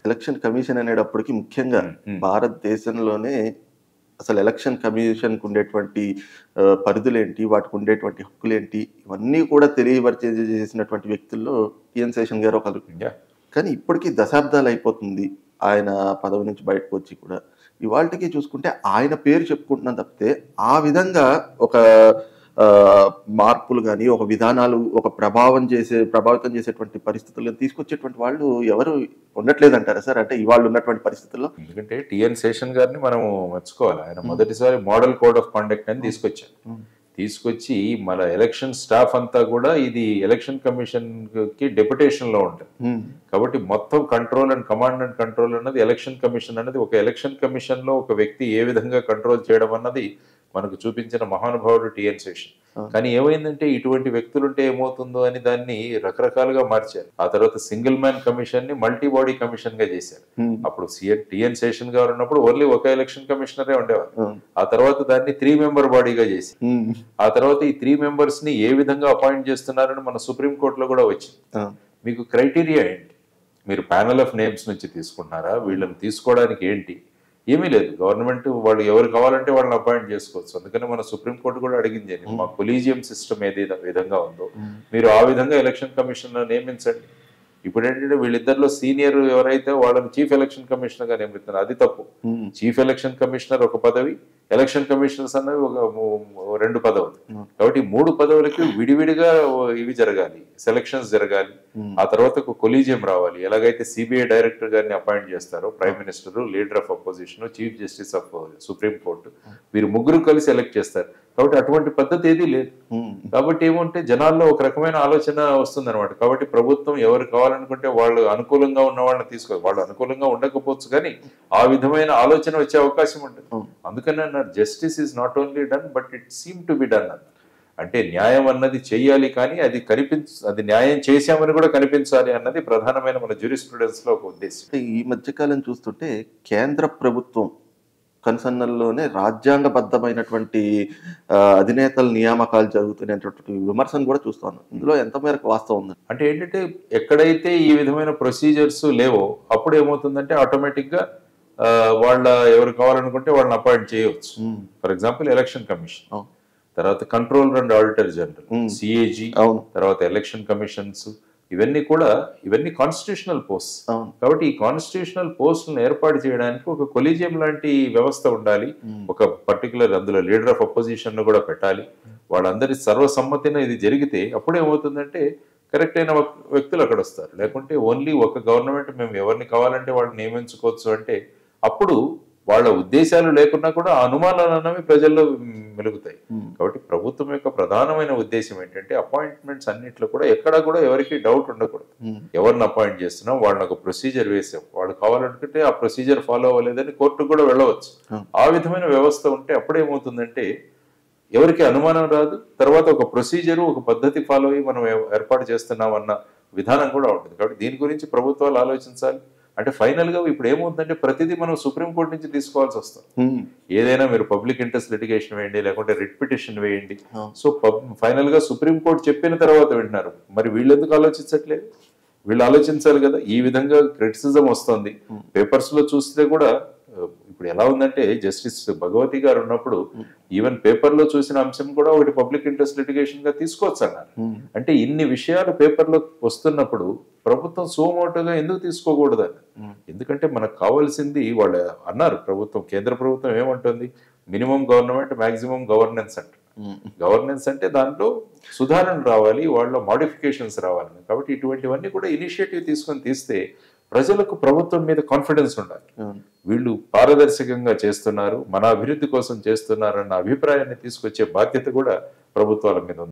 Election commission అనేటప్పటికి ముఖ్యంగా Hmm. భారతదేశంలోనే అసలు ఎలక్షన్ కమిషన్కి ఉండేటువంటి ఆ, పరిధులేంటి వాటికి ఉండేటువంటి హక్కులేంటి ఇవన్నీ కూడా తెలియపరిచే చేసినటువంటి వ్యక్తుల్లో టిఎన్ శేషన్ గారు ఒకరు Yeah. కానీ ఇప్పటికీ దశాబ్దాలు అయిపోతుంది ఆయన పదవి నుంచి బయటకు వచ్చి కూడా ఇవాళకి చూసుకుంటే ఆయన పేరు చెప్పుకుంటున్నాం తప్పితే ఆ విధంగా ఒక ఆ, మార్పులు కానీ ఒక విధానాలు ఒక ప్రభావం చేసే ప్రభావితం చేసేటువంటి పరిస్థితులను తీసుకొచ్చేటువంటి వాళ్ళు ఎవరు ఉండట్లేదు అంటారా సార్ అంటే ఇవాళ ఉన్నటువంటి పరిస్థితుల్లో ఎందుకంటే టిఎన్ శేషన్ గారిని మనము మెచ్చుకోవాలి ఆయన మొదటిసారి మోడల్ కోడ్ ఆఫ్ కాండక్ట్ అని తీసుకొచ్చారు తీసుకొచ్చి మన ఎలక్షన్ స్టాఫ్ అంతా కూడా ఇది ఎలక్షన్ కమిషన్ కి డెప్యుటేషన్ లో ఉంటుంది ఉమ్, కాబట్టి మొత్తం control and command and control అన్నది ఎలక్షన్ కమిషన్ అన్నది ఒక ఎలక్షన్ కమిషన్ లో ఒక వ్యక్తి ఏ విధంగా కంట్రోల్ చేయడం అన్నది మనకు చూపించిన మహానుభావుడు టిఎన్ శేషన్ అవును. కానీ ఏమైందంటే ఇటువంటి వ్యక్తులుంటే ఏమవుతుందో అని దాన్ని రకరకాలుగా మార్చారు ఆ తర్వాత సింగిల్ మ్యాన్ కమిషన్ ని మల్టీ బాడీ కమిషన్ గా చేశారు ఉమ్, అప్పుడు సిఎన్ టిఎన్ శేషన్ గారు ఉన్నప్పుడు ఓన్లీ ఒక ఎలక్షన్ కమిషనరే ఉండేవారు ఉమ్, ఆ తర్వాత దాన్ని త్రీ మెంబర్ బాడీగా చేసి ఉమ్, ఆ తర్వాత ఈ త్రీ మెంబర్స్ ని ఏ విధంగా అపాయింట్ చేస్తున్నారని మన సుప్రీం కోర్టులో కూడా వచ్చింది ఆ, మీకు క్రైటీరియా ఏంటి మీరు ప్యానల్ ఆఫ్ నేమ్స్ నుంచి తీసుకుంటున్నారా వీళ్ళని తీసుకోవడానికి ఏంటి ఏమీ లేదు గవర్నమెంట్ వాళ్ళు ఎవరు కావాలంటే వాళ్ళని అపాయింట్ చేసుకోవచ్చు అందుకని మన సుప్రీం కోర్టు కూడా అడిగింది మా కొలీజియం సిస్టమ్ ఏది విధంగా ఉందో ఉమ్, మీరు ఆ విధంగా ఎలక్షన్ కమిషన్ నియమించండి ఇప్పుడు ఏంటంటే వీళ్ళిద్దరిలో సీనియర్ ఎవరైతే వాళ్ళని చీఫ్ ఎలక్షన్ కమిషనర్ గా నియమిస్తున్నారు అది తప్పు ఉమ్, చీఫ్ ఎలక్షన్ కమిషనర్ ఒక పదవి ఎలక్షన్ కమిషనర్స్ అన్నవి ఒక ము- రెండు పదవులు Hmm. కాబట్టి ఈ మూడు పదవులకి విడివిడిగా ఇవి జరగాలి సెలక్షన్స్ జరగాలి ఉమ్, ఆ తర్వాత ఒక కొలీజియం రావాలి ఎలాగైతే సిబిఐ డైరెక్టర్ గారిని అపాయింట్ చేస్తారో prime minister leader of opposition chief justice of supreme court వీరు ముగ్గురు కలిసి ఎలక్ట్ చేస్తారు కాబట్టి అటువంటి పద్ధతి ఏదీ లేదు ఉమ్, కాబట్టి ఏమంటే జనాల్లో ఒక రకమైన ఆలోచన వస్తుంది అనమాట కాబట్టి ప్రభుత్వం ఎవరు కావాలనుకుంటే వాళ్ళు అనుకూలంగా ఉన్న వాళ్ళని తీసుకో వాళ్ళు అనుకూలంగా ఉండకపోవచ్చు కానీ ఆ విధమైన ఆలోచన వచ్చే అవకాశం ఉంటుంది Hmm. అందుకని అన్నారు justice is not only done but it seem to be done అన్నారు అంటే న్యాయం అన్నది చెయ్యాలి కానీ అది కనిపించ అది న్యాయం చేశామని కూడా కనిపించాలి అన్నది ప్రధానమైన మన జ్యూరిస్ప్రుడెన్స్ లో ఒక ఉద్దేశం అంటే ఈ మధ్యకాలం చూస్తుంటే కేంద్ర ప్రభుత్వం కన్సర్నల్లోనే రాజ్యాంగబద్ధమైనటువంటి ఆ, అధినేతల నియామకాలు జరుగుతున్నటువంటి విమర్శను కూడా చూస్తాను ఇందులో ఎంత మేరకు వాస్తవం ఉంది అంటే ఏంటంటే ఎక్కడైతే ఈ విధమైన ప్రొసీజర్స్ లేవో అప్పుడు ఏమవుతుందంటే ఆటోమేటిక్ గా ఆ, వాళ్ళ ఎవరు కావాలనుకుంటే వాళ్ళని అపాయింట్ చేయవచ్చు ఉమ్, ఫర్ ఎగ్జాంపుల్ ఎలక్షన్ కమిషన్ అవును. తర్వాత controller and auditor general Hmm. CAG అవును తర్వాత ఎలక్షన్ కమిషన్స్ ఇవన్నీ కూడా ఇవన్నీ కాన్స్టిట్యూషనల్ పోస్ట్ అవును కాబట్టి ఈ కాన్స్టిట్యూషనల్ పోస్టులను ఏర్పాటు చేయడానికి ఒక కొలీజియం లాంటి వ్యవస్థ ఉండాలి ఉమ్, ఒక పర్టికులర్ అందులో లీడర్ ఆఫ్ అపోజిషన్ ను కూడా పెట్టాలి వాళ్ళందరి సర్వసమ్మతిన ఇది జరిగితే అప్పుడు ఏమవుతుందంటే కరెక్ట్ అయిన వక్- వ్యక్తులు అక్కడ వస్తారు లేకుంటే ఓన్లీ ఒక గవర్నమెంట్ మేము ఎవరిని కావాలంటే వాళ్ళని నియమించుకోవచ్చు అంటే అప్పుడు వాళ్ళ ఉద్దేశాలు లేకున్నా కూడా ఆ అనుమానాలు అన్నవి ప్రజల్లో మ్, మెలుగుతాయి ఉమ్, కాబట్టి ప్రభుత్వం యొక్క ప్రధానమైన ఉద్దేశం ఏంటంటే అపాయింట్మెంట్స్ అన్నిట్లో కూడా ఎక్కడా కూడా ఎవరికి డౌట్ ఉండకూడదు ఉమ్, ఎవరిని అపాయింట్ చేస్తున్నాం వాళ్ళని ఒక ప్రొసీజర్ వేసాం వాళ్ళు కావాలనుకుంటే ఆ ప్రొసీజర్ ఫాలో అవ్వలేదని కోర్టుకు కూడా వెళ్ళవచ్చు Hmm. ఆ విధమైన వ్యవస్థ ఉంటే అప్పుడేమవుతుందంటే ఎవరికి అనుమానం రాదు తర్వాత ఒక ప్రొసీజర్ ఒక పద్ధతి ఫాలో అయ్యి మనం ఏ- ఏర్పాటు చేస్తున్నాం అన్న విధానం కూడా ఉంటుంది కాబట్టి దీని గురించి ప్రభుత్వాలు ఆలోచించాలి అంటే ఫైనల్ గా ఇప్పుడు ఏమవుతుందంటే ప్రతిదీ మనం సుప్రీంకోర్టు నుంచి తీసుకోవాల్సి వస్తుంది ఉమ్, ఏదైనా మీరు పబ్లిక్ ఇంట్రెస్ట్ లిటిగేషన్ వేయండి లేకుంటే రిట్ పిటిషన్ వేయండి అవును. సో ఫైనల్ గా సుప్రీం కోర్టు చెప్పిన తర్వాత వింటున్నారు మరి వీళ్ళు ఎందుకు ఆలోచించట్లేదు వీళ్ళు ఆలోచించాలి కదా ఈ విధంగా క్రిటిసిజం వస్తుంది Hmm. పేపర్స్ లో చూస్తే కూడా ఆ, ఇప్పుడు ఎలా ఉందంటే జస్టిస్ భగవతి గారు ఉన్నప్పుడు ఈవెన్ పేపర్ లో చూసిన అంశం కూడా ఒకటి పబ్లిక్ ఇంట్రెస్ట్ లిటిగేషన్ గా తీసుకోవచ్చు అన్నారు ఉమ్, అంటే ఇన్ని విషయాలు పేపర్లో వస్తున్నప్పుడు ప్రభుత్వం సోమోటోగా ఎందుకు తీసుకోకూడదని ఉమ్, ఎందుకంటే మనకు కావాల్సింది వాళ్ళు అన్నారు ప్రభుత్వం కేంద్ర ప్రభుత్వం ఏమంటుంది మినిమం గవర్నమెంట్ మాక్సిమం గవర్నెన్స్ అంట ఉమ్, గవర్నెన్స్ అంటే దాంట్లో సుధారణ రావాలి వాళ్ళ మాడిఫికేషన్స్ రావాలి కాబట్టి ఇటువంటివన్నీ కూడా ఇనిషియేటివ్ తీసుకొని తీస్తే ప్రజలకు ప్రభుత్వం మీద కాన్ఫిడెన్స్ ఉండాలి అవును. వీళ్ళు పారదర్శకంగా చేస్తున్నారు మన అభివృద్ధి కోసం చేస్తున్నారు అన్న అభిప్రాయాన్ని తీసుకొచ్చే బాధ్యత కూడా ప్రభుత్వాల మీద ఉంది